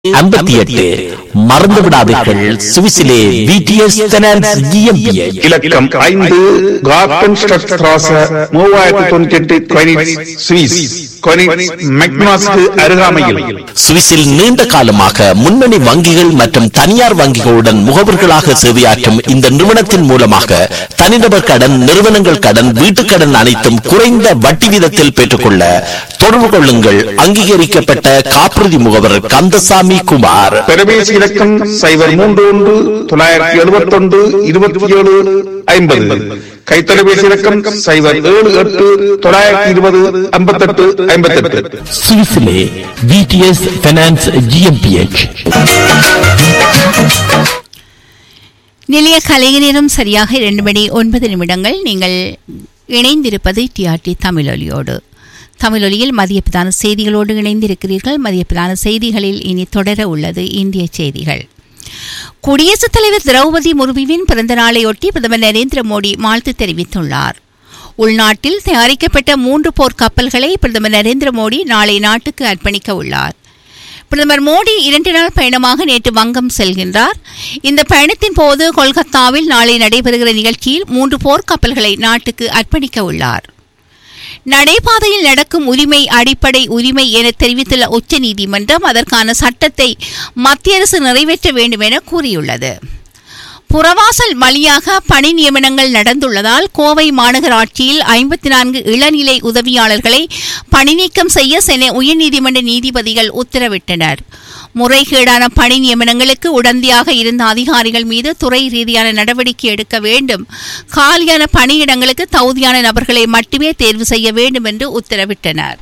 ஐம்பத்தி எட்டு மறந்து விடாதீர்கள் சுவிசிலே விடிஎஸ் ஃபைனான்ஸ் GmbH. இலக்கம் ஐந்து கார்டன் ஸ்ட்ராச மூவாயிரத்தி தொண்ணூத்தி எட்டு கொனிட்ஸ் சுவிஸ் கொனிட்ஸ் மெக்னாஸ்க்கு அருகாமையில் சுவிஸில் நீண்ட காலமாக முன்னணி வங்கிகள் மற்றும் தனியார் வங்கிகளுடன் முகவர்களாக சேவையாற்றும் இந்த நிறுவனத்தின் மூலமாக தனிநபர் கடன் நிறுவனங்கள் கடன் வீட்டுக் கடன் அனைத்தும் குறைந்த வட்டி வீதத்தில் பெற்றுக்கொள்ள தொடர்பு கொள்ளுங்கள் அங்கீகரிக்கப்பட்ட காப்புறுதி முகவர் கந்தசாமி குமார் தொலைபேசி இலக்கம் சைபர் மூன்று ஒன்று தொள்ளாயிரத்தி எழுபத்தி ஒன்று இருபத்தி ஏழு ஐம்பது கைத்தொலைபேசி இலக்கம் சைபர் ஏழு எட்டு தொள்ளாயிரத்தி இருபது ஐம்பத்தெட்டு ஐம்பத்தெட்டு சுவிஸிலே விடிஎஸ் ஃபைனான்ஸ் GmbH. நிலைய கலைஞரும் சரியாக இரண்டு மணி ஒன்பது நிமிடங்கள் நீங்கள் இணைந்திருப்பது டிஆர்டி தமிழொலியோடு தமிழொலியில் மதிய பிரதான செய்திகளோடு இணைந்திருக்கிறீர்கள் மதிய பிரதான செய்திகளில் இனி தொடர உள்ளது இந்திய செய்திகள் குடியரசுத் தலைவர் திரௌபதி முர்முவின் பிறந்த நாளையொட்டி பிரதமர் நரேந்திர மோடி வாழ்த்து தெரிவித்துள்ளார் உள்நாட்டில் தயாரிக்கப்பட்ட மூன்று போர் கப்பல்களை பிரதமர் நரேந்திர மோடி நாளை நாட்டுக்கு அர்ப்பணிக்க உள்ளார் பிரதமர் மோடி இரண்டு நாள் பயணமாக நேற்று வங்கம் செல்கின்றார் இந்த பயணத்தின் போது கொல்கத்தாவில் நாளை நடைபெறுகிற நிகழ்ச்சியில் மூன்று போர்க்கப்பல்களை நாட்டுக்கு அர்ப்பணிக்க உள்ளார் நடைபாதையில் நடக்கும் உரிமை அடிப்படை உரிமை என தெரிவித்துள்ள உச்சநீதிமன்றம் அதற்கான சட்டத்தை மத்திய அரசு நிறைவேற்ற வேண்டும் என கூறியுள்ளது புறவாசல் வழியாக பணி நியமனங்கள் நடந்துள்ளதால் கோவை மாநகராட்சியில் ஐம்பத்தி நான்கு இளநிலை உதவியாளர்களை பணி நீக்கம் செய்ய சென்னை உயர்நீதிமன்ற நீதிபதிகள் உத்தரவிட்டனர் முறைகேடான பணி நியமனங்களுக்கு உடந்தையாக இருந்த அதிகாரிகள் மீது துறை ரீதியான நடவடிக்கை எடுக்க வேண்டும் காலியான பணியிடங்களுக்கு தகுதியான நபர்களை மட்டுமே தேர்வு செய்ய வேண்டும் என்று உத்தரவிட்டனர்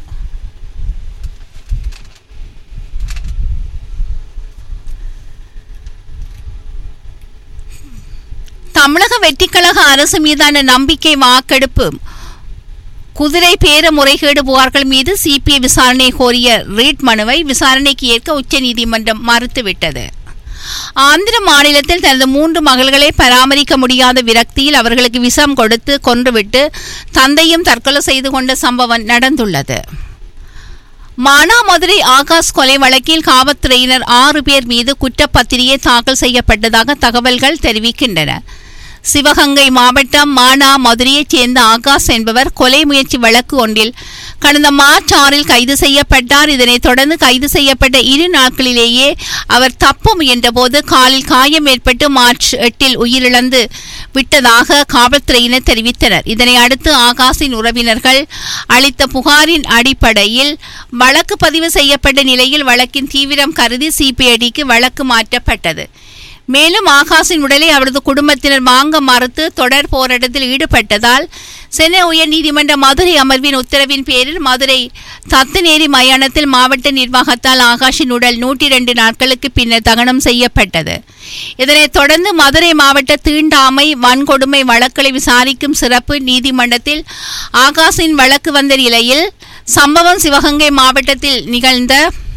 தமிழக வெற்றிக்கழக அரசு மீதான நம்பிக்கை வாக்கெடுப்பு குதிரை பேர முறைகேடு புகார்கள் மீது சிபிஐ விசாரணை கோரிய ரீட் மனுவை விசாரணைக்கு ஏற்க உச்சநீதிமன்றம் மறுத்துவிட்டது ஆந்திர மாநிலத்தில் தனது மூன்று மகள்களை பராமரிக்க முடியாத விரக்தியில் அவர்களுக்கு விஷம் கொடுத்து கொன்றுவிட்டு தந்தையும் தற்கொலை செய்து கொண்ட சம்பவம் நடந்துள்ளது மானாமதுரை ஆகாஷ் கொலை வழக்கில் காவல்துறையினர் ஆறு பேர் மீது குற்றப்பத்திரிகை தாக்கல் செய்யப்பட்டதாக தகவல்கள் தெரிவிக்கின்றன சிவகங்கை மாவட்டம் மானா மதுரையைச் சேர்ந்த ஆகாஷ் என்பவர் கொலை முயற்சி வழக்கு ஒன்றில் கடந்த மார்ச் ஆறில் கைது செய்யப்பட்டார் இதனைத் தொடர்ந்து கைது செய்யப்பட்ட இரு நாட்களிலேயே அவர் தப்ப முயன்றபோது காலில் காயம் ஏற்பட்டு மார்ச் எட்டில் உயிரிழந்து விட்டதாக காவல்துறையினர் தெரிவித்தனர் இதனை அடுத்து ஆகாஷின் உறவினர்கள் அளித்த புகாரின் அடிப்படையில் வழக்கு பதிவு செய்யப்பட்ட நிலையில் வழக்கின் தீவிரம் கருதி சிபிஐடிக்கு வழக்கு மாற்றப்பட்டது மேலும் ஆகாஷின் உடலை அவரது குடும்பத்தினர் வாங்க மறுத்து தொடர் போராட்டத்தில் ஈடுபட்டதால் சென்னை உயர்நீதிமன்ற மதுரை அமர்வின் உத்தரவின் பேரில் மதுரை தத்துநேரி மயானத்தில் மாவட்ட நிர்வாகத்தால் ஆகாஷின் உடல் நூற்றி இரண்டு நாட்களுக்கு பின்னர் தகனம் செய்யப்பட்டது இதனைத் தொடர்ந்து மதுரை மாவட்ட தீண்டாமை வன்கொடுமை வழக்குகளை விசாரிக்கும் சிறப்பு நீதிமன்றத்தில் ஆகாஷின் வழக்கு வந்த நிலையில் சம்பவம் சிவகங்கை மாவட்டத்தில் நிகழ்ந்த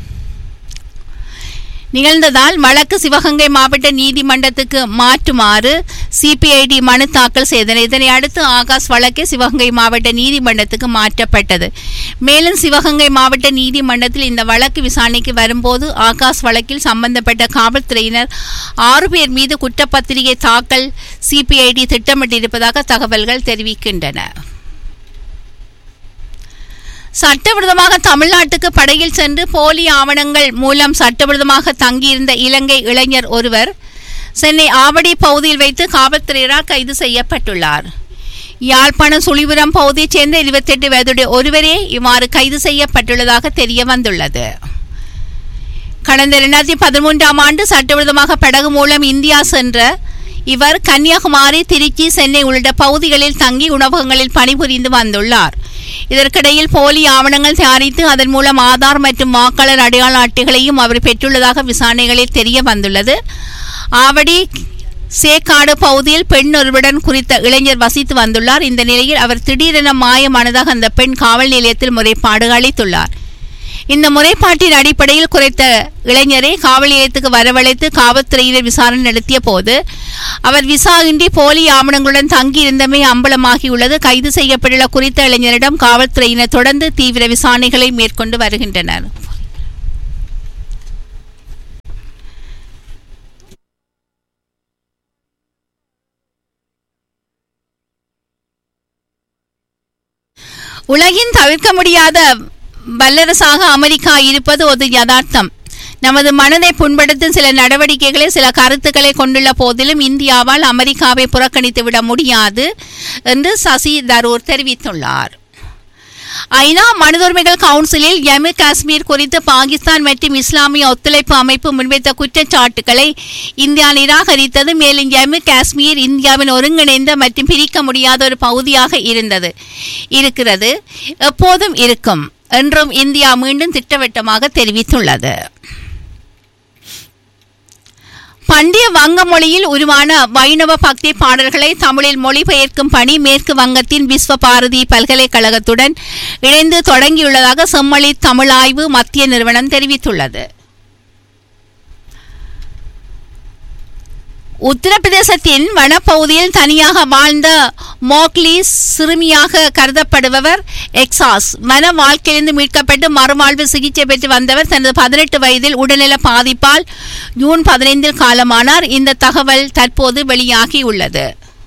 நிகழ்ந்ததால் வழக்கு சிவகங்கை மாவட்ட நீதிமன்றத்துக்கு மாற்றுமாறு சிபிஐடி மனு தாக்கல் செய்தனர் இதனை அடுத்து ஆகாஷ் வழக்கே சிவகங்கை மாவட்ட நீதிமன்றத்துக்கு மாற்றப்பட்டது மேலும் சிவகங்கை மாவட்ட நீதிமன்றத்தில் இந்த வழக்கு விசாரணைக்கு வரும்போது ஆகாஷ் வழக்கில் சம்பந்தப்பட்ட காவல்துறையினர் ஆறு பேர் மீது குற்றப்பத்திரிகை தாக்கல் சிபிஐடி திட்டமிட்டிருப்பதாக தகவல்கள் தெரிவிக்கின்றன சட்டவிரோதமாக தமிழ்நாட்டுக்கு படையில் சென்று போலி ஆவணங்கள் மூலம் சட்டவிரோதமாக தங்கியிருந்த இலங்கை இளைஞர் ஒருவர் சென்னை ஆவடி பகுதியில் வைத்து காவல்துறையினரால் கைது செய்யப்பட்டுள்ளார் யாழ்ப்பாணம் சுழிபுரம் பகுதியைச் சேர்ந்த இருபத்தெட்டு வயதுடைய ஒருவரே இவ்வாறு கைது செய்யப்பட்டுள்ளதாக தெரிய வந்துள்ளது கடந்த இரண்டாயிரத்தி பதிமூன்றாம் ஆண்டு சட்டவிரோதமாக படகு மூலம் இந்தியா சென்ற இவர் கன்னியாகுமரி திருச்சி சென்னை உள்ளிட்ட பகுதிகளில் தங்கி உணவகங்களில் பணிபுரிந்து வந்துள்ளார் இதற்கிடையில் போலி ஆவணங்கள் தயாரித்து அதன் மூலம் ஆதார் மற்றும் வாக்காளர் அடையாள அட்டைகளையும் அவர் பெற்றுள்ளதாக விசாரணைகளில் தெரிய வந்துள்ளது ஆவடி சேக்காடு பகுதியில் பெண் ஒருவருடன் குறித்த இளைஞர் வசித்து வந்துள்ளார் இந்த நிலையில் அவர் திடீரென மாயமானதாக அந்த பெண் காவல் நிலையத்தில் முறைப்பாடு அளித்துள்ளார் இந்த முறைப்பாட்டின் அடிப்படையில் குறைத்த இளைஞரை காவல் நிலையத்துக்கு வரவழைத்து காவல்துறையினர் விசாரணை நடத்திய போது அவர் விசா இன்றி போலி ஆவணங்களுடன் தங்கியிருந்தமை அம்பலமாகியுள்ளது கைது செய்யப்பட்டுள்ள குறித்த இளைஞரிடம் காவல்துறையினர் தொடர்ந்து தீவிர விசாரணைகளை மேற்கொண்டு வருகின்றனர் உலகின் தவிர்க்க முடியாத வல்லரசாக அமெரிக்கா இருப்பது ஒரு யதார்த்தம் நமது மனதை புண்படுத்தும் சில நடவடிக்கைகளை சில கருத்துக்களை கொண்டுள்ள போதிலும் இந்தியாவால் அமெரிக்காவை புறக்கணித்து விட முடியாது என்று சசி தரூர் தெரிவித்துள்ளார் ஐநா மனித உரிமைகள் கவுன்சிலில் ஜம்மு காஷ்மீர் குறித்து பாகிஸ்தான் மற்றும் இஸ்லாமிய ஒத்துழைப்பு அமைப்பு முன்வைத்த குற்றச்சாட்டுகளை இந்தியா நிராகரித்தது மேலும் ஜம்மு காஷ்மீர் இந்தியாவின் ஒருங்கிணைந்த மற்றும் பிரிக்க முடியாத ஒரு பகுதியாக இருந்தது இருக்கிறது எப்போதும் இருக்கும் என்றும் இந்தியா மீண்டும் திட்டவட்டமாக தெரிவித்துள்ளது பண்டைய வங்க மொழியில் உருவான வைணவ பக்தி பாடல்களை தமிழில் மொழிபெயர்க்கும் பணி மேற்கு வங்கத்தின் விஸ்வ பாரதி பல்கலைக்கழகத்துடன் இணைந்து தொடங்கியுள்ளதாக செம்மொழி தமிழாய்வு மத்திய நிறுவனம் தெரிவித்துள்ளது உத்தரப்பிரதேசத்தின் வனப்பகுதியில் தனியாக வாழ்ந்த மோக்லி சிறுமியாக கருதப்படுபவர் எக்ஸாஸ் வன வாழ்க்கையிலிருந்து மீட்கப்பட்டு மறுவாழ்வு சிகிச்சை பெற்று வந்தவர் தனது பதினெட்டு வயதில் உடல்நல பாதிப்பால் ஜூன் பதினைந்தில் காலமானார் இந்த தகவல் தற்போது வெளியாகியுள்ளது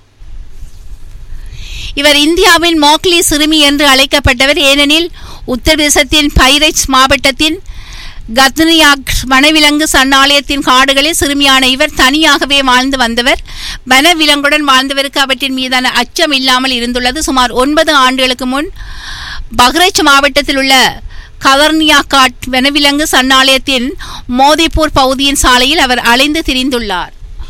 இவர் இந்தியாவின் மோக்லி சிறுமி என்று அழைக்கப்பட்டவர் ஏனெனில் உத்தரப்பிரதேசத்தின் பைரட்ஸ் மாவட்டத்தின் கத்னியாக் வனவிலங்கு சரணாலயத்தின் காடுகளில் சிறுமியான இவர் தனியாகவே வாழ்ந்து வந்தவர் வனவிலங்குடன் வாழ்ந்தவருக்கு அவற்றின் மீதான அச்சம் இல்லாமல் இருந்துள்ளது சுமார் ஒன்பது ஆண்டுகளுக்கு முன் பஹ்ரைச் மாவட்டத்தில் உள்ள கவர்னியாகாட் வனவிலங்கு சரணாலயத்தின் மோதிப்பூர் பகுதியின் சாலையில் அவர் அலைந்து திரிந்துள்ளார்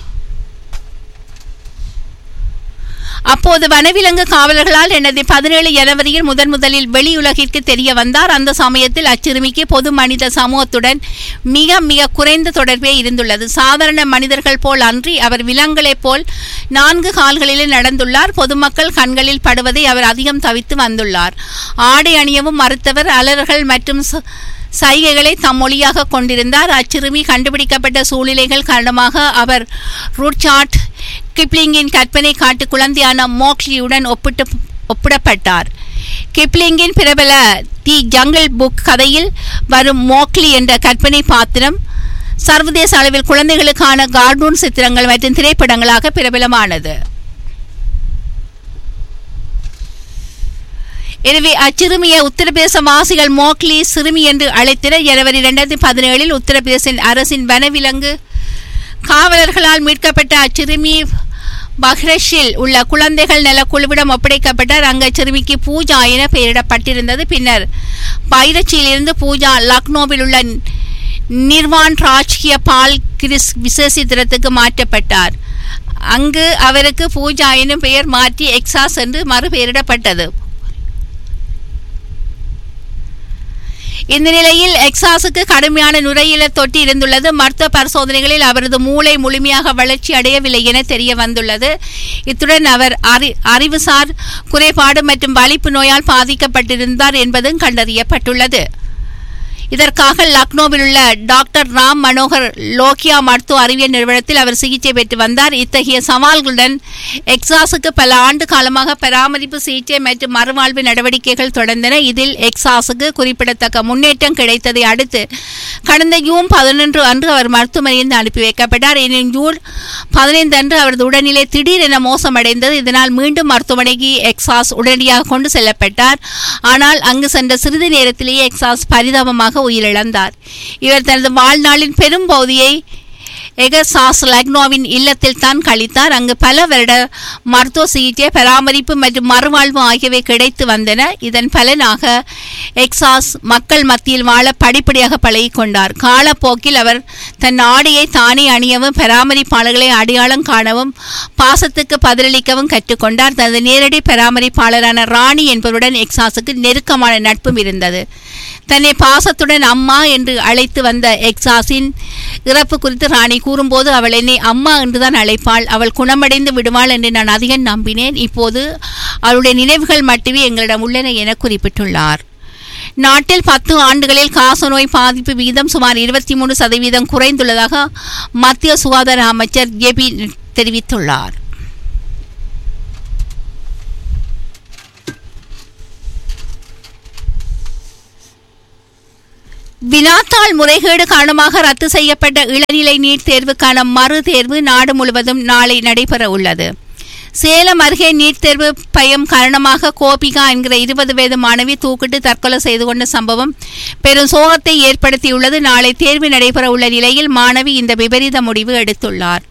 அப்போது வனவிலங்கு காவலர்களால் எனது பதினேழு ஜனவரியில் முதன் முதலில் வெளியுலகிற்கு தெரிய வந்தார் அந்த சமயத்தில் அச்சிறுமிக்கு பொது மனித சமூகத்துடன் மிக மிக குறைந்த தொடர்பே இருந்துள்ளது சாதாரண மனிதர்கள் போல் அன்றி அவர் விலங்குகளைப் போல் நான்கு கால்களிலே நடந்துள்ளார் பொதுமக்கள் கண்களில் படுவதை அவர் அதிகம் தவித்து வந்துள்ளார் ஆடை அணியவும் மறுத்தவர் அலர்கள் மற்றும் சைகைகளை தம் மொழியாக கொண்டிருந்தார் அச்சிறுமி கண்டுபிடிக்கப்பட்ட சூழ்நிலைகள் காரணமாக அவர் ரூட்சாட் கிப்ளிங்கின் கற்பனை காட்டு குழந்தையான மோக்லியுடன் ஒப்பிட்டு ஒப்பிடப்பட்டார் கிப்ளிங்கின் பிரபல தி ஜங்கிள் புக் கதையில் வரும் மோக்லி என்ற கற்பனை பாத்திரம் சர்வதேச அளவில் குழந்தைகளுக்கான கார்டூன் சித்திரங்கள் மற்றும் திரைப்படங்களாக பிரபலமானது எனவே அச்சிறுமியை உத்தரப்பிரதேச வாசிகள் மோக்லி சிறுமி என்று அழைத்தனர் ஜனவரி இரண்டாயிரத்தி பதினேழில் உத்தரப்பிரதேச அரசின் வனவிலங்கு காவலர்களால் மீட்கப்பட்ட அச்சிறுமி பஹ்ரஷில் உள்ள குழந்தைகள் நல குழுவிடம் ஒப்படைக்கப்பட்டார் அங்கு சிறுமிக்கு பூஜா என பெயரிடப்பட்டிருந்தது பின்னர் பைரச்சியிலிருந்து பூஜா லக்னோவில் உள்ள நிர்வான் ராஜ்கிய பால் கிரிஸ் விசேஷித்திரத்துக்கு மாற்றப்பட்டார் அங்கு அவருக்கு பூஜா எனும் பெயர் மாற்றி எக்ஸாஸ் என்று மறுபெயரிடப்பட்டது இந்த நிலையில் எக்ஸாஸுக்கு கடுமையான நுரையீரல் தொட்டி இருந்துள்ளது மருத்துவ பரிசோதனைகளில் அவரது மூளை முழுமையாக வளர்ச்சி அடையவில்லை என தெரிய வந்துள்ளது இத்துடன் அவர் அறி அறிவுசார் குறைபாடு மற்றும் வலிப்பு நோயால் பாதிக்கப்பட்டிருந்தார் என்பதும் கண்டறியப்பட்டுள்ளது இதற்காக லக்னோவில் உள்ள டாக்டர் ராம் மனோகர் லோக்கியா மருத்துவ அறிவியல் நிறுவனத்தில் அவர் சிகிச்சை பெற்று வந்தார் இத்தகைய சவால்களுடன் எக்ஸாஸுக்கு பல ஆண்டு காலமாக பராமரிப்பு சிகிச்சை மற்றும் மறுவாழ்வு நடவடிக்கைகள் தொடர்ந்தன இதில் எக்ஸாஸுக்கு குறிப்பிடத்தக்க முன்னேற்றம் கிடைத்ததை அடுத்து கடந்த ஜூன் பதினொன்று அன்று அவர் மருத்துவமனையிலிருந்து அனுப்பி வைக்கப்பட்டார் எனினும் ஜூன் பதினைந்து அன்று அவரது உடல்நிலை திடீரென மோசமடைந்தது இதனால் மீண்டும் மருத்துவமனைக்கு எக்ஸாஸ் உடனடியாக கொண்டு செல்லப்பட்டார் ஆனால் அங்கு சென்ற சிறிது நேரத்திலேயே எக்ஸாஸ் பரிதாபமாக உயிரிழந்தார் இவர் தனது வாழ்நாளின் பெரும் பகுதியை எகசாஸ் லக்னோவின் இல்லத்தில் தான் கழித்தார் அங்கு பல வருட மருத்துவ சிகிச்சை பராமரிப்பு மற்றும் மறுவாழ்வு ஆகியவை கிடைத்து வந்தன இதன் பலனாக எக்ஸாஸ் மக்கள் மத்தியில் வாழ படிப்படியாக பழகிக் கொண்டார் காலப்போக்கில் அவர் தன் ஆடையை தானே அணியவும் பராமரிப்பாளர்களை அடையாளம் காணவும் பாசத்துக்கு பதிலளிக்கவும் கற்றுக்கொண்டார் தனது நேரடி பராமரிப்பாளரான ராணி என்பவருடன் எக்ஸாஸுக்கு நெருக்கமான நட்பும் இருந்தது தன்னை பாசத்துடன் அம்மா என்று அழைத்து வந்த எக்ஸாஸின் இறப்பு குறித்து ராணி கூறும்போது அவள் என்னை அம்மா என்றுதான் அழைப்பாள் அவள் குணமடைந்து விடுவாள் என்று நான் அதிகம் நம்பினேன் இப்போது அவளுடைய நினைவுகள் மட்டுமே எங்களிடம் உள்ளன என குறிப்பிட்டுள்ளார் நாட்டில் பத்து ஆண்டுகளில் காசநோய் பாதிப்பு விகிதம் சுமார் இருபத்தி மூணு சதவீதம் குறைந்துள்ளதாக மத்திய சுகாதார அமைச்சர் ஜேபி தெரிவித்துள்ளார் வினாத்தாள் முறைகேடு காரணமாக ரத்து செய்யப்பட்ட இளநிலை நீட் தேர்வுக்கான மறு தேர்வு நாடு முழுவதும் நாளை நடைபெற உள்ளது சேலம் அருகே நீட் தேர்வு பயம் காரணமாக கோபிகா என்கிற இருபது வயது மாணவி தூக்கிட்டு தற்கொலை செய்து கொண்ட சம்பவம் பெரும் சோகத்தை ஏற்படுத்தியுள்ளது நாளை தேர்வு நடைபெற உள்ள நிலையில் மாணவி இந்த விபரீத முடிவு எடுத்துள்ளார்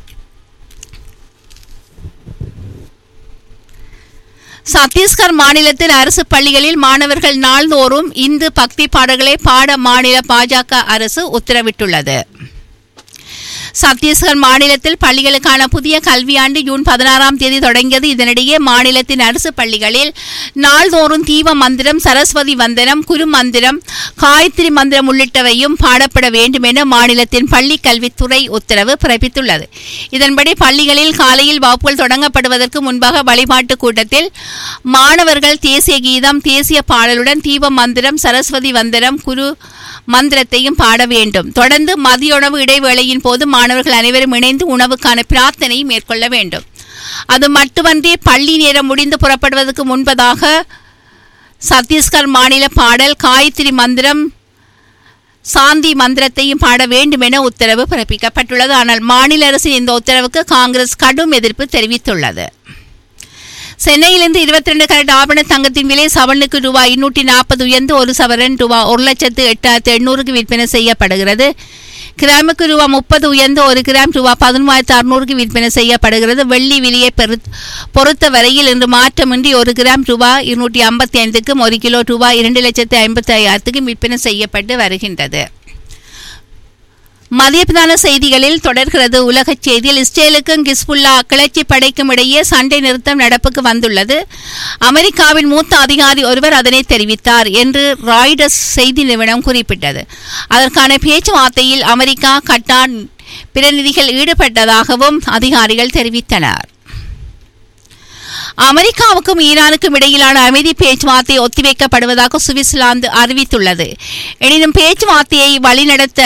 சத்தீஸ்கர் மாநிலத்தில் அரசு பள்ளிகளில் மாணவர்கள் நாள்தோறும் இந்து பக்தி பாடல்களை பாட மாநில பாஜக அரசு உத்தரவிட்டுள்ளது சத்தீஸ்கர் மாநிலத்தில் பள்ளிகளுக்கான புதிய கல்வியாண்டு ஜூன் பதினாறாம் தேதி தொடங்கியது இதனிடையே மாநிலத்தின் அரசு பள்ளிகளில் நாள்தோறும் தீப மந்திரம் சரஸ்வதி வந்தனம் குரு மந்திரம் காயத்ரி மந்திரம் உள்ளிட்டவையும் பாடப்பட வேண்டும் என மாநிலத்தின் பள்ளி கல்வித்துறை உத்தரவு பிறப்பித்துள்ளது இதன்படி பள்ளிகளில் காலையில் வகுப்புகள் தொடங்கப்படுவதற்கு முன்பாக வழிபாட்டு கூட்டத்தில் மாணவர்கள் தேசிய கீதம் தேசிய பாடலுடன் தீப மந்திரம் சரஸ்வதி வந்தனம் குரு மந்திரத்தையும் பாட வேண்டும் தொடர்ந்து மதிய உணவு இடைவேளையின் போது மாணவர்கள் அனைவரும் இணைந்து உணவுக்கான பிரார்த்தனை மேற்கொள்ள வேண்டும் அது மட்டுமன்றி பள்ளி நேரம் முடிந்து புறப்படுவதற்கு முன்பதாக சத்தீஸ்கர் மாநில பாடல் காயத்ரி மந்திரம் சாந்தி மந்திரத்தையும் பாட வேண்டும் என உத்தரவு பிறப்பிக்கப்பட்டுள்ளது ஆனால் மாநில அரசின் இந்த உத்தரவுக்கு காங்கிரஸ் கடும் எதிர்ப்பு தெரிவித்துள்ளது சென்னையிலிருந்து இருபத்தி ரெண்டு கரட் ஆபண தங்கத்தின் விலை சவரனுக்கு ரூபாய் இருநூற்றி நாற்பது உயர்ந்து ஒரு சவரன் ரூபாய் ஒரு லட்சத்து எட்டாயிரத்து எண்ணூறுக்கு விற்பனை செய்யப்படுகிறது கிராமுக்கு ரூபா முப்பது உயர்ந்து ஒரு கிராம் ரூபா பதிமூவாயிரத்து அறுநூறுக்கு விற்பனை செய்யப்படுகிறது வெள்ளி விலையை பெரு பொறுத்த வரையில் இன்று மாற்றமின்றி ஒரு கிராம் ரூபா இருநூற்றி ஐம்பத்தி ஐந்துக்கும் ஒரு கிலோ ரூபா இரண்டு லட்சத்து ஐம்பத்தி ஐயாயிரத்துக்கும் விற்பனை செய்யப்பட்டு வருகின்றது மதிய பிரதான செய்திகளில் தொடர்கிறது உலகச் செய்தியில் இஸ்ரேலுக்கும் கிஸ்புல்லா கிளர்ச்சி படைக்கும் இடையே சண்டை நிறுத்தம் நடப்புக்கு வந்துள்ளது அமெரிக்காவின் மூத்த அதிகாரி ஒருவர் அதனை தெரிவித்தார் என்று ராய்டர்ஸ் செய்தி நிறுவனம் குறிப்பிட்டது அதற்கான பேச்சுவார்த்தையில் அமெரிக்கா கட்டார் பிரதிநிதிகள் ஈடுபட்டதாகவும் அதிகாரிகள் தெரிவித்தனர் அமெரிக்காவுக்கும் ஈரானுக்கும் இடையிலான அமைதி பேச்சுவார்த்தை ஒத்திவைக்கப்படுவதாக சுவிட்சர்லாந்து அறிவித்துள்ளது எனினும் பேச்சுவார்த்தையை வழிநடத்த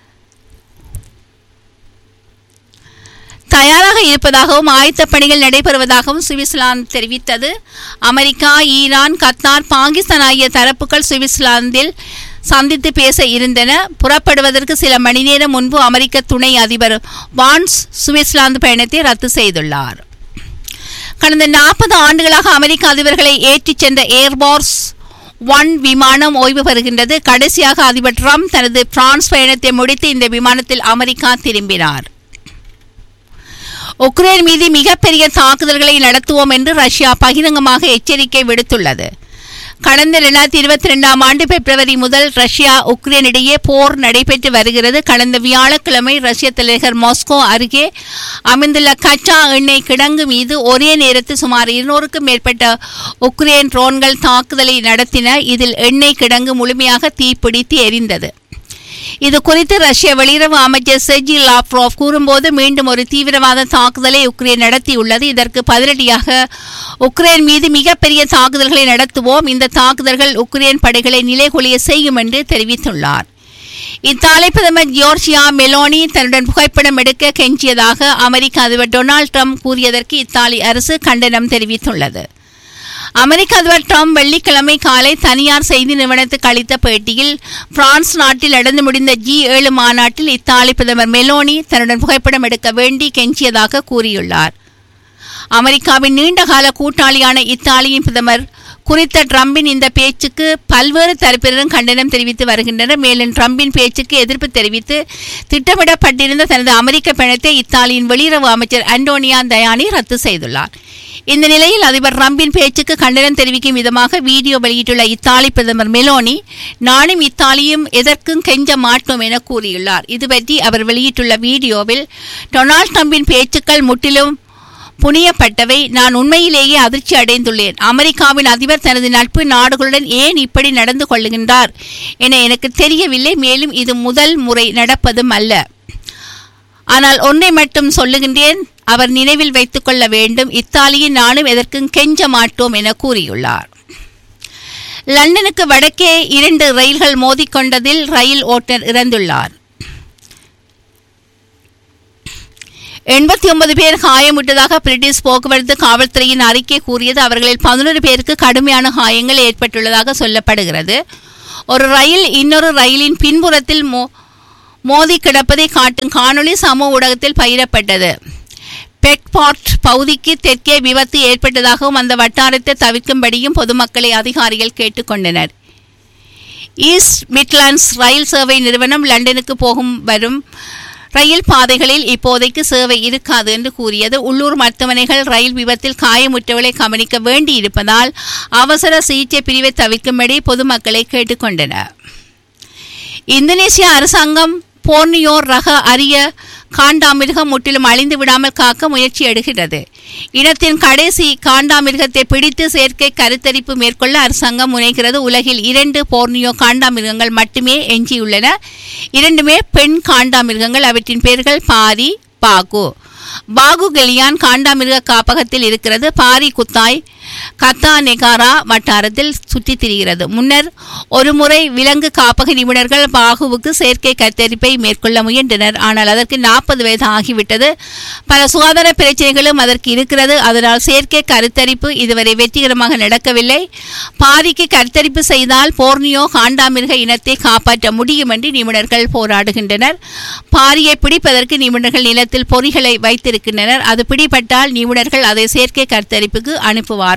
தயாராக இருப்பதாகவும் ஆயத்த பணிகள் நடைபெறுவதாகவும் சுவிட்சர்லாந்து தெரிவித்தது அமெரிக்கா ஈரான் கத்தார் பாகிஸ்தான் ஆகிய தரப்புகள் சுவிட்சர்லாந்தில் சந்தித்து பேச இருந்தன புறப்படுவதற்கு சில மணி நேரம் முன்பு அமெரிக்க துணை அதிபர் வான்ஸ் சுவிட்சர்லாந்து பயணத்தை ரத்து செய்துள்ளார் கடந்த நாற்பது ஆண்டுகளாக அமெரிக்க அதிபர்களை ஏற்றிச் சென்ற ஏர்பார்ஸ் ஒன் விமானம் ஓய்வு பெறுகின்றது கடைசியாக அதிபர் ட்ரம்ப் தனது பிரான்ஸ் பயணத்தை முடித்து இந்த விமானத்தில் அமெரிக்கா திரும்பினார் உக்ரைன் மீது மிகப்பெரிய தாக்குதல்களை நடத்துவோம் என்று ரஷ்யா பகிரங்கமாக எச்சரிக்கை விடுத்துள்ளது கடந்த இரண்டாயிரத்தி இருபத்தி ரெண்டாம் ஆண்டு பிப்ரவரி முதல் ரஷ்யா உக்ரைன் இடையே போர் நடைபெற்று வருகிறது கடந்த வியாழக்கிழமை ரஷ்ய தலைநகர் மாஸ்கோ அருகே அமைந்துள்ள கச்சா எண்ணெய் கிடங்கு மீது ஒரே நேரத்தில் சுமார் இருநூறுக்கும் மேற்பட்ட உக்ரைன் ட்ரோன்கள் தாக்குதலை நடத்தின இதில் எண்ணெய் கிடங்கு முழுமையாக தீப்பிடித்து எரிந்தது இது குறித்து ரஷ்ய வெளியுறவு அமைச்சர் செர்ஜி லாப்ரோவ் கூறும்போது மீண்டும் ஒரு தீவிரவாத தாக்குதலை உக்ரைன் நடத்தியுள்ளது இதற்கு பதிலடியாக உக்ரைன் மீது மிகப்பெரிய தாக்குதல்களை நடத்துவோம் இந்த தாக்குதல்கள் உக்ரைன் படைகளை நிலைகுலைய செய்யும் என்று தெரிவித்துள்ளார் இத்தாலி பிரதமர் ஜோர்ஜியா மெலோனி தன்னுடன் புகைப்படம் எடுக்க கெஞ்சியதாக அமெரிக்க அதிபர் டொனால்ட் ட்ரம்ப் கூறியதற்கு இத்தாலி அரசு கண்டனம் தெரிவித்துள்ளது அமெரிக்க அதிபர் ட்ரம்ப் வெள்ளிக்கிழமை காலை தனியார் செய்தி நிறுவனத்துக்கு அளித்த பேட்டியில் பிரான்ஸ் நாட்டில் நடந்து முடிந்த ஜி ஏழு மாநாட்டில் இத்தாலி பிரதமர் மெலோனி தன்னுடன் புகைப்படம் எடுக்க வேண்டி கெஞ்சியதாக கூறியுள்ளார் அமெரிக்காவின் நீண்டகால கூட்டாளியான இத்தாலியின் பிரதமர் குறித்த ட்ரம்பின் இந்த பேச்சுக்கு பல்வேறு தரப்பினரும் கண்டனம் தெரிவித்து வருகின்றனர் மேலும் ட்ரம்பின் பேச்சுக்கு எதிர்ப்பு தெரிவித்து திட்டமிடப்பட்டிருந்த தனது அமெரிக்க பயணத்தை இத்தாலியின் வெளியுறவு அமைச்சர் அண்டோனியா தயானி ரத்து செய்துள்ளார் இந்த நிலையில் அதிபர் ட்ரம்பின் பேச்சுக்கு கண்டனம் தெரிவிக்கும் விதமாக வீடியோ வெளியிட்டுள்ள இத்தாலி பிரதமர் மெலோனி நானும் இத்தாலியும் எதற்கும் கெஞ்ச மாட்டோம் என கூறியுள்ளார் இதுபற்றி அவர் வெளியிட்டுள்ள வீடியோவில் டொனால்ட் ட்ரம்பின் பேச்சுக்கள் முற்றிலும் புனியப்பட்டவை நான் உண்மையிலேயே அதிர்ச்சி அடைந்துள்ளேன் அமெரிக்காவின் அதிபர் தனது நட்பு நாடுகளுடன் ஏன் இப்படி நடந்து கொள்ளுகின்றார் என எனக்கு தெரியவில்லை மேலும் இது முதல் முறை நடப்பதும் அல்ல ஆனால் ஒன்றை மட்டும் சொல்லுகின்றேன் அவர் நினைவில் வைத்துக் கொள்ள வேண்டும் இத்தாலியின் நானும் எதற்கும் கெஞ்ச மாட்டோம் என கூறியுள்ளார் லண்டனுக்கு வடக்கே இரண்டு ரயில்கள் மோதிக்கொண்டதில் ரயில் ஓட்டுநர் இறந்துள்ளார் எண்பத்தி ஒன்பது பேர் காயமுட்டதாக பிரிட்டிஷ் போக்குவரத்து காவல்துறையின் அறிக்கை கூறியது அவர்களில் பதினொரு பேருக்கு கடுமையான காயங்கள் ஏற்பட்டுள்ளதாக சொல்லப்படுகிறது ஒரு ரயில் இன்னொரு ரயிலின் பின்புறத்தில் மோ மோதி கிடப்பதை காட்டும் காணொளி சமூக ஊடகத்தில் பகிரப்பட்டது பெக்பாட் பகுதிக்கு தெற்கே விபத்து ஏற்பட்டதாகவும் அந்த வட்டாரத்தை தவிர்க்கும்படியும் பொதுமக்களை அதிகாரிகள் கேட்டுக்கொண்டனர் ஈஸ்ட் மிட்லாண்ட்ஸ் ரயில் சேவை நிறுவனம் லண்டனுக்கு போகும் வரும் ரயில் பாதைகளில் இப்போதைக்கு சேவை இருக்காது என்று கூறியது உள்ளூர் மருத்துவமனைகள் ரயில் விபத்தில் காயமுற்றவர்களை கவனிக்க வேண்டியிருப்பதால் அவசர சிகிச்சை பிரிவை தவிர்க்கும்படி பொதுமக்களை கேட்டுக்கொண்டன இந்தோனேசிய அரசாங்கம் போர்னியோர் ரக அரிய காண்டாமிருகம் முற்றிலும் அழிந்து விடாமல் காக்க முயற்சி எடுக்கிறது இனத்தின் கடைசி காண்டாமிருகத்தை பிடித்து செயற்கை கருத்தரிப்பு மேற்கொள்ள அரசாங்கம் முனைகிறது உலகில் இரண்டு போர்னியோ காண்டாமிருகங்கள் மட்டுமே எஞ்சியுள்ளன இரண்டுமே பெண் காண்டாமிருகங்கள் அவற்றின் பெயர்கள் பாரி பாகு பாகு கெலியான் காண்டாமிருக காப்பகத்தில் இருக்கிறது பாரி குத்தாய் கத்தா நெகாரா வட்டாரத்தில் சுற்றித் திரிகிறது முன்னர் ஒருமுறை விலங்கு காப்பக நிபுணர்கள் பாகுவுக்கு செயற்கை கத்தரிப்பை மேற்கொள்ள முயன்றனர் ஆனால் அதற்கு நாற்பது வயது ஆகிவிட்டது பல சுகாதார பிரச்சனைகளும் அதற்கு இருக்கிறது அதனால் செயற்கை கருத்தரிப்பு இதுவரை வெற்றிகரமாக நடக்கவில்லை பாரிக்கு கருத்தரிப்பு செய்தால் போர்னியோ காண்டாமிருக இனத்தை காப்பாற்ற முடியும் என்று நிபுணர்கள் போராடுகின்றனர் பாரியை பிடிப்பதற்கு நிபுணர்கள் நிலத்தில் பொறிகளை வைத்திருக்கின்றனர் அது பிடிபட்டால் நிபுணர்கள் அதை செயற்கை கருத்தரிப்புக்கு அனுப்புவார்கள்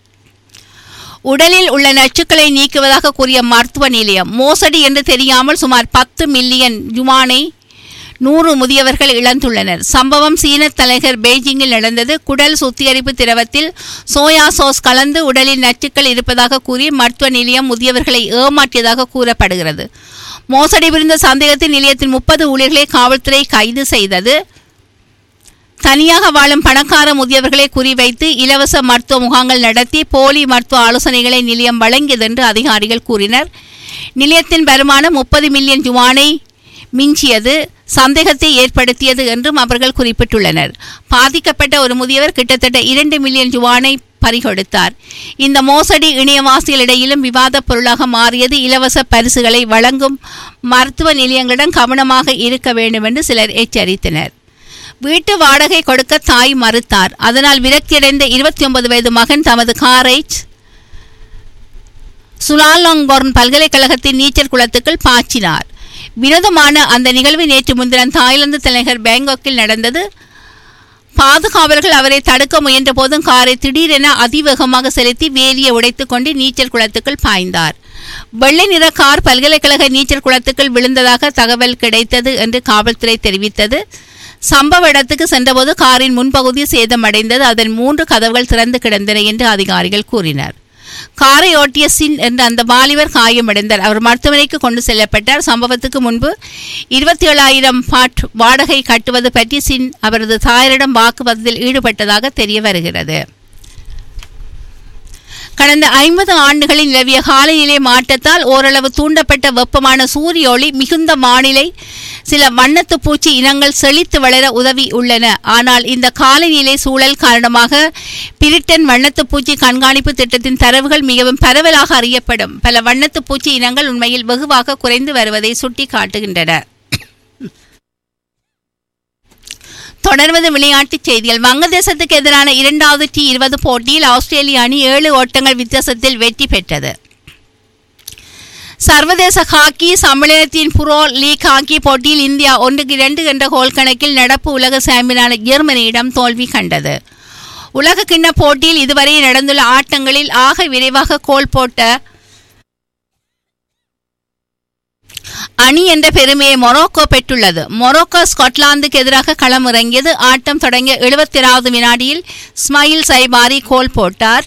உடலில் உள்ள நச்சுக்களை நீக்குவதாக கூறிய மருத்துவ நிலையம் மோசடி என்று தெரியாமல் சுமார் பத்து மில்லியன் யுவானை நூறு முதியவர்கள் இழந்துள்ளனர் சம்பவம் சீன தலைநகர் பெய்ஜிங்கில் நடந்தது குடல் சுத்திகரிப்பு திரவத்தில் சோயா சாஸ் கலந்து உடலில் நச்சுக்கள் இருப்பதாக கூறி மருத்துவ நிலையம் முதியவர்களை ஏமாற்றியதாக கூறப்படுகிறது மோசடி புரிந்த சந்தேகத்தில் நிலையத்தின் முப்பது ஊழியர்களை காவல்துறை கைது செய்தது தனியாக வாழும் பணக்கார முதியவர்களை குறிவைத்து இலவச மருத்துவ முகாங்கள் நடத்தி போலி மருத்துவ ஆலோசனைகளை நிலையம் வழங்கியது என்று அதிகாரிகள் கூறினர் நிலையத்தின் வருமானம் முப்பது மில்லியன் யுவானை மிஞ்சியது சந்தேகத்தை ஏற்படுத்தியது என்றும் அவர்கள் குறிப்பிட்டுள்ளனர் பாதிக்கப்பட்ட ஒரு முதியவர் கிட்டத்தட்ட இரண்டு மில்லியன் யுவானை பறிகொடுத்தார் இந்த மோசடி இணையவாசிகளிடையிலும் விவாதப் பொருளாக மாறியது இலவச பரிசுகளை வழங்கும் மருத்துவ நிலையங்களிடம் கவனமாக இருக்க வேண்டும் என்று சிலர் எச்சரித்தனர் வீட்டு வாடகை கொடுக்க தாய் மறுத்தார் அதனால் விரக்தியடைந்த இருபத்தி ஒன்பது வயது மகன் தமது காரை சுலாலாங்கோர்ன் பல்கலைக்கழகத்தின் நீச்சல் குளத்துக்குள் பாய்ச்சினார் வினோதமான அந்த நிகழ்வு நேற்று முன்தினம் தாய்லாந்து தலைநகர் பேங்காக்கில் நடந்தது பாதுகாவலர்கள் அவரை தடுக்க முயன்ற போதும் காரை திடீரென அதிவேகமாக செலுத்தி வேலியை உடைத்துக் கொண்டு நீச்சல் குளத்துக்குள் பாய்ந்தார் வெள்ளை நிற கார் பல்கலைக்கழக நீச்சல் குளத்துக்குள் விழுந்ததாக தகவல் கிடைத்தது என்று காவல்துறை தெரிவித்தது சம்பவ இடத்துக்கு சென்றபோது காரின் முன்பகுதி சேதமடைந்தது அதன் மூன்று கதவுகள் திறந்து கிடந்தன என்று அதிகாரிகள் கூறினர் காரை ஓட்டிய சின் என்ற அந்த வாலிபர் காயமடைந்தார் அவர் மருத்துவமனைக்கு கொண்டு செல்லப்பட்டார் சம்பவத்துக்கு முன்பு இருபத்தி ஏழாயிரம் பாட் வாடகை கட்டுவது பற்றி சின் அவரது தாயரிடம் வாக்குவாதத்தில் ஈடுபட்டதாக தெரிய வருகிறது கடந்த ஐம்பது ஆண்டுகளில் நிலவிய காலநிலை மாற்றத்தால் ஓரளவு தூண்டப்பட்ட வெப்பமான சூரிய ஒளி மிகுந்த வானிலை சில வண்ணத்து பூச்சி இனங்கள் செழித்து வளர உதவி உள்ளன ஆனால் இந்த காலநிலை சூழல் காரணமாக பிரிட்டன் வண்ணத்து பூச்சி கண்காணிப்பு திட்டத்தின் தரவுகள் மிகவும் பரவலாக அறியப்படும் பல வண்ணத்து பூச்சி இனங்கள் உண்மையில் வெகுவாக குறைந்து வருவதை சுட்டி காட்டுகின்றன தொடர்வது விளையாட்டுச் செய்திகள் வங்கதேசத்துக்கு எதிரான இரண்டாவது டி இருபது போட்டியில் ஆஸ்திரேலிய அணி ஏழு ஓட்டங்கள் வித்தியாசத்தில் வெற்றி பெற்றது சர்வதேச ஹாக்கி சம்மேளனத்தின் புரோ லீக் ஹாக்கி போட்டியில் இந்தியா ஒன்றுக்கு இரண்டு என்ற கோல் கணக்கில் நடப்பு உலக சாம்பியனான ஜெர்மனியிடம் தோல்வி கண்டது உலக கிண்ண போட்டியில் இதுவரை நடந்துள்ள ஆட்டங்களில் ஆக விரைவாக கோல் போட்ட அணி என்ற பெருமையை மொரோக்கோ பெற்றுள்ளது மொரோக்கோ ஸ்காட்லாந்துக்கு எதிராக களமிறங்கியது ஆட்டம் தொடங்கிய எழுபத்தி வினாடியில் ஸ்மைல் சைபாரி கோல் போட்டார்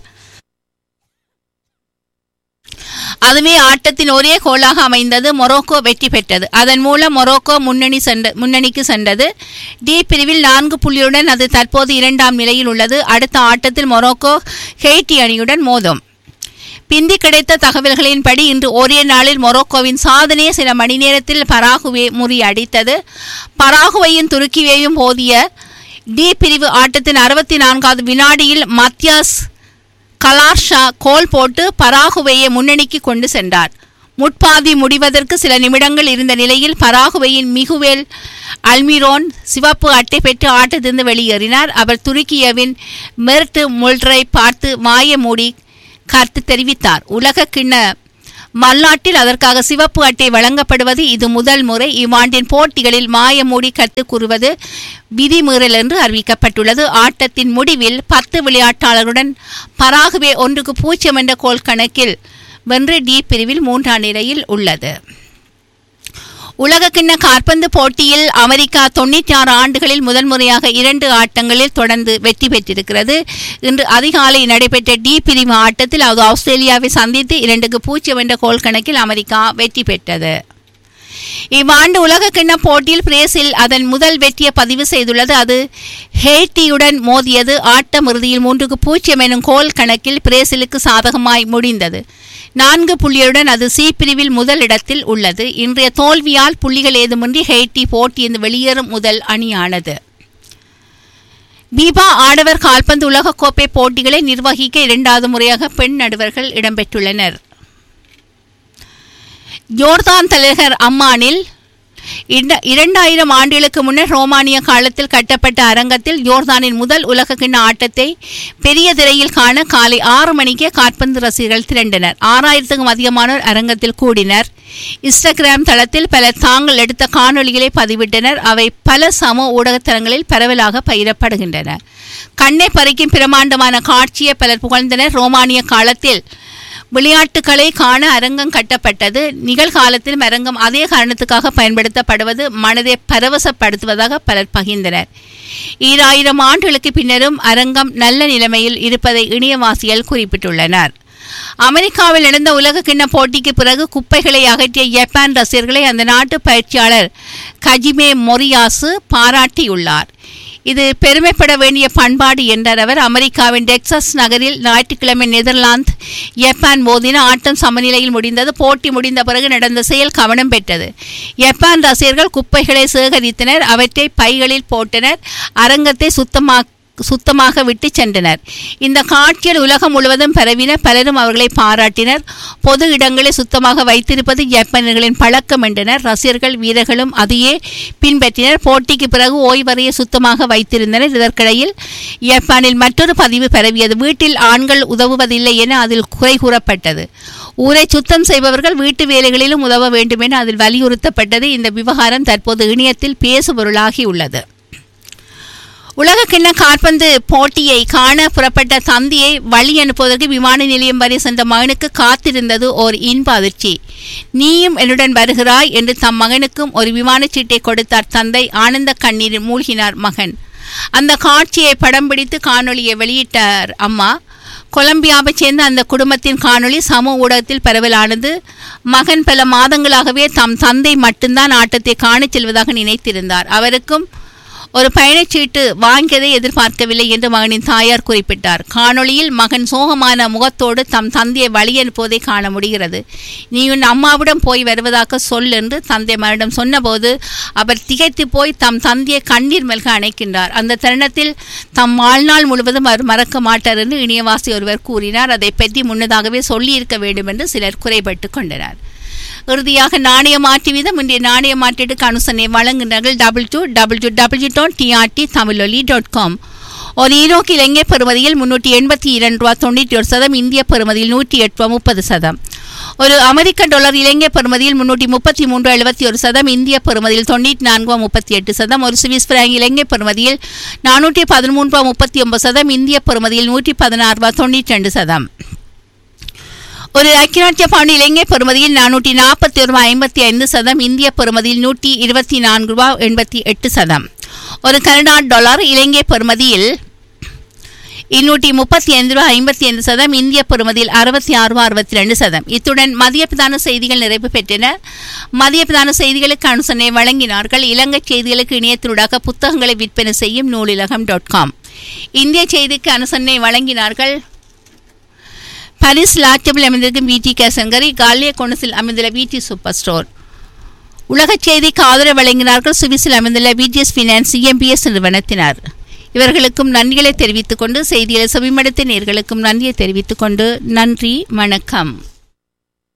அதுவே ஆட்டத்தின் ஒரே கோலாக அமைந்தது மொரோக்கோ வெற்றி பெற்றது அதன் மூலம் மொரோக்கோ முன்னணி சென்ற முன்னணிக்கு சென்றது டி பிரிவில் நான்கு புள்ளியுடன் அது தற்போது இரண்டாம் நிலையில் உள்ளது அடுத்த ஆட்டத்தில் மொரோக்கோ ஹெய்டி அணியுடன் மோதும் பிந்தி கிடைத்த தகவல்களின்படி இன்று ஒரே நாளில் மொரோக்கோவின் சாதனையை சில மணி நேரத்தில் பராகுவே முறியடித்தது பராகுவையின் துருக்கியையும் போதிய டி பிரிவு ஆட்டத்தின் அறுபத்தி நான்காவது வினாடியில் மத்தியாஸ் கலார்ஷா கோல் போட்டு பராகுவையை முன்னணிக்கு கொண்டு சென்றார் முட்பாதி முடிவதற்கு சில நிமிடங்கள் இருந்த நிலையில் பராகுவையின் மிகுவேல் அல்மிரோன் சிவப்பு அட்டை பெற்று ஆட்டத்திலிருந்து வெளியேறினார் அவர் துருக்கியவின் மெர்ட் முல்ரை பார்த்து வாய மூடி கருத்து தெரிவித்தார் உலக கிண்ண மல்லாட்டில் அதற்காக சிவப்பு அட்டை வழங்கப்படுவது இது முதல் முறை இவ்வாண்டின் போட்டிகளில் மாயமூடி கத்து கூறுவது விதிமீறல் என்று அறிவிக்கப்பட்டுள்ளது ஆட்டத்தின் முடிவில் பத்து விளையாட்டாளருடன் பராகுவே ஒன்றுக்கு பூஜ்ஜியம் என்ற கோல் கணக்கில் வென்று டி பிரிவில் மூன்றாம் நிலையில் உள்ளது உலகக்கிண்ண காற்பந்து போட்டியில் அமெரிக்கா தொண்ணூற்றி ஆறு ஆண்டுகளில் முதல் முறையாக இரண்டு ஆட்டங்களில் தொடர்ந்து வெற்றி பெற்றிருக்கிறது இன்று அதிகாலை நடைபெற்ற டி பிரிவு ஆட்டத்தில் அது ஆஸ்திரேலியாவை சந்தித்து இரண்டுக்கு பூஜ்ஜியம் என்ற கோல் கணக்கில் அமெரிக்கா வெற்றி பெற்றது இவ்வாண்டு உலகக்கிண்ண போட்டியில் பிரேசில் அதன் முதல் வெற்றியை பதிவு செய்துள்ளது அது ஹேட்டியுடன் மோதியது ஆட்டம் இறுதியில் மூன்றுக்கு பூஜ்ஜியம் எனும் கோல் கணக்கில் பிரேசிலுக்கு சாதகமாய் முடிந்தது நான்கு புள்ளிகளுடன் அது சி பிரிவில் முதல் இடத்தில் உள்ளது இன்றைய தோல்வியால் புள்ளிகள் ஏதுமின்றி ஹெய்ட்டி போட்டியிருந்து வெளியேறும் முதல் அணியானது பீபா ஆடவர் கால்பந்து உலகக்கோப்பை போட்டிகளை நிர்வகிக்க இரண்டாவது முறையாக பெண் நடுவர்கள் இடம்பெற்றுள்ளனர் ஜோர்தான் தலைநகர் அம்மானில் இண்ட- இரண்டாயிரம் ஆண்டுகளுக்கு முன்னர் ரோமானிய காலத்தில் கட்டப்பட்ட அரங்கத்தில் ஜோர்தானின் முதல் உலகக்கிண்ண ஆட்டத்தை பெரிய திரையில் காண காலை ஆறு மணிக்கே காற்பந்து ரசிகர்கள் திரண்டனர் ஆறாயிரத்துக்கும் அதிகமானோர் அரங்கத்தில் கூடினர் இன்ஸ்டாகிராம் தளத்தில் பலர் தாங்கள் எடுத்த காணொளிகளை பதிவிட்டனர் அவை பல சமூக ஊடகத்தளங்களில் பரவலாக பகிரப்படுகின்றன கண்ணை பறிக்கும் பிரமாண்டமான காட்சியை பலர் புகழ்ந்தனர் ரோமானிய காலத்தில் விளையாட்டுகளை காண அரங்கம் கட்டப்பட்டது நிகழ்காலத்திலும் அரங்கம் அதே காரணத்துக்காக பயன்படுத்தப்படுவது மனதை பரவசப்படுத்துவதாக பலர் பகிர்ந்தனர் ஈராயிரம் ஆண்டுகளுக்கு பின்னரும் அரங்கம் நல்ல நிலைமையில் இருப்பதை இணையவாசிகள் குறிப்பிட்டுள்ளனர் அமெரிக்காவில் நடந்த உலக கிண்ண போட்டிக்கு பிறகு குப்பைகளை அகற்றிய ஜப்பான் ரசிகர்களை அந்த நாட்டு பயிற்சியாளர் கஜிமே மொரியாசு பாராட்டியுள்ளார் இது பெருமைப்பட வேண்டிய பண்பாடு என்றார் அவர் அமெரிக்காவின் டெக்சாஸ் நகரில் ஞாயிற்றுக்கிழமை நெதர்லாந்து ஜப்பான் மோதின ஆட்டம் சமநிலையில் முடிந்தது போட்டி முடிந்த பிறகு நடந்த செயல் கவனம் பெற்றது ஜப்பான் ரசிகர்கள் குப்பைகளை சேகரித்தனர் அவற்றை பைகளில் போட்டனர் அரங்கத்தை சுத்தமாக்க சுத்தமாக விட்டு சென்றனர் இந்த காட்சியில் உலகம் முழுவதும் பரவின பலரும் அவர்களை பாராட்டினர் பொது இடங்களை சுத்தமாக வைத்திருப்பது ஜப்பானியர்களின் பழக்கம் என்றனர் ரசிகர்கள் வீரர்களும் அதையே பின்பற்றினர் போட்டிக்கு பிறகு ஓய்வறையை சுத்தமாக வைத்திருந்தனர் இதற்கிடையில் ஜப்பானில் மற்றொரு பதிவு பரவியது வீட்டில் ஆண்கள் உதவுவதில்லை என அதில் குறை கூறப்பட்டது ஊரை சுத்தம் செய்பவர்கள் வீட்டு வேலைகளிலும் உதவ வேண்டும் என அதில் வலியுறுத்தப்பட்டது இந்த விவகாரம் தற்போது இணையத்தில் பேசுபொருளாகி உள்ளது உலகக்கிண்ண காற்பந்து போட்டியை காண புறப்பட்ட தந்தையை வழி அனுப்புவதற்கு விமான நிலையம் வரை சென்ற மகனுக்கு காத்திருந்தது ஓர் இன்ப அதிர்ச்சி நீயும் என்னுடன் வருகிறாய் என்று தம் மகனுக்கும் ஒரு விமானச் சீட்டை கொடுத்தார் தந்தை ஆனந்த கண்ணீரில் மூழ்கினார் மகன் அந்த காட்சியை படம் பிடித்து காணொளியை வெளியிட்டார் அம்மா கொலம்பியாவைச் சேர்ந்த அந்த குடும்பத்தின் காணொளி சமூக ஊடகத்தில் பரவலானது மகன் பல மாதங்களாகவே தம் தந்தை மட்டும்தான் ஆட்டத்தை காணச் செல்வதாக நினைத்திருந்தார் அவருக்கும் ஒரு பயணச்சீட்டு வாங்கியதை எதிர்பார்க்கவில்லை என்று மகனின் தாயார் குறிப்பிட்டார் காணொளியில் மகன் சோகமான முகத்தோடு தம் தந்தையை வழி அனுப்புவதை காண முடிகிறது நீ உன் அம்மாவிடம் போய் வருவதாக சொல் என்று தந்தை மகனிடம் சொன்னபோது அவர் திகைத்து போய் தம் தந்தையை கண்ணீர் மெல்க அணைக்கின்றார் அந்த தருணத்தில் தம் வாழ்நாள் முழுவதும் அவர் மறக்க மாட்டார் என்று இணையவாசி ஒருவர் கூறினார் அதை பற்றி முன்னதாகவே சொல்லியிருக்க வேண்டும் என்று சிலர் குறைபட்டு கொண்டனர் இறுதியாக நாணய மாற்று வீதம் இன்றைய நாணய மாற்றீட்டுக்கு அனுசரணை வழங்குகிறார்கள் double two double two double two TRT Tamiloli dot com ஒரு ஈரோக்கு இலங்கை பெறுமதியில் முன்னூற்றி எண்பத்தி இரண்டு ரூபா தொண்ணூற்றி ஒரு சதம் இந்திய பெறுமதியில் நூற்றி எட்டு ரூபா முப்பது சதம் ஒரு அமெரிக்க டாலர் இலங்கை பெறுமதியில் முன்னூற்றி முப்பத்தி மூன்று எழுபத்தி ஒரு சதம் இந்திய பெறுமதியில் தொண்ணூற்றி நான்கு ரூபா முப்பத்தி எட்டு சதம் ஒரு சுவிஸ் பிராங்க் இலங்கை பெறுமதியில் நானூற்றி பதிமூன்று ரூபா முப்பத்தி ஒன்பது சதம் இந்திய பெறுமதியில் நூற்றி பதினாறு ரூபா தொண்ணூற்றி ரெண்டு சதம் ஒரு ஐக்கியநாட்டிய பவுண்ட் இலங்கை பெறுமதியில் நானூற்றி நாற்பத்தி ஒரு ரூபாய் ஐம்பத்தி ஐந்து சதம் இந்திய பெறுமதியில் நூற்றி இருபத்தி நான்கு ரூபாய் எண்பத்தி எட்டு சதம் ஒரு கனடா டாலர் இலங்கை பெறுமதியில் இருநூற்றி முப்பத்தி ஐந்து ரூபாய் ஐம்பத்தி ஐந்து சதம் இந்திய பெறுமதியில் அறுபத்தி ஆறு ரூபாய் அறுபத்தி ரெண்டு சதம் இத்துடன் மதிய பிரதான செய்திகள் நிறைவு பெற்றன மதிய பிரதான செய்திகளுக்கு அனுசரணை வழங்கினார்கள் இலங்கை செய்திகளுக்கு இணையத்தினூடாக புத்தகங்களை விற்பனை செய்யும் நூலிலகம் டாட் காம் இந்திய செய்திக்கு அனுசரணை வழங்கினார்கள் பாரிஸ் லாட்டபிள் அமைந்திருக்கும் விடி கேசங்கரி காலிய கோணஸில் அமைந்துள்ள விடி சூப்பர் ஸ்டோர் உலகச் செய்திக்கு ஆதரவு வழங்கினார்கள் சுவிஸில் அமைந்துள்ள விடிஎஸ் ஃபினான்ஸ் இஎம்பிஎஸ் நிறுவனத்தினர் இவர்களுக்கும் நன்றிகளை தெரிவித்துக் கொண்டு செய்திகளை செவிமடுத்த நேர்களுக்கும் நன்றியை தெரிவித்துக் கொண்டு நன்றி வணக்கம்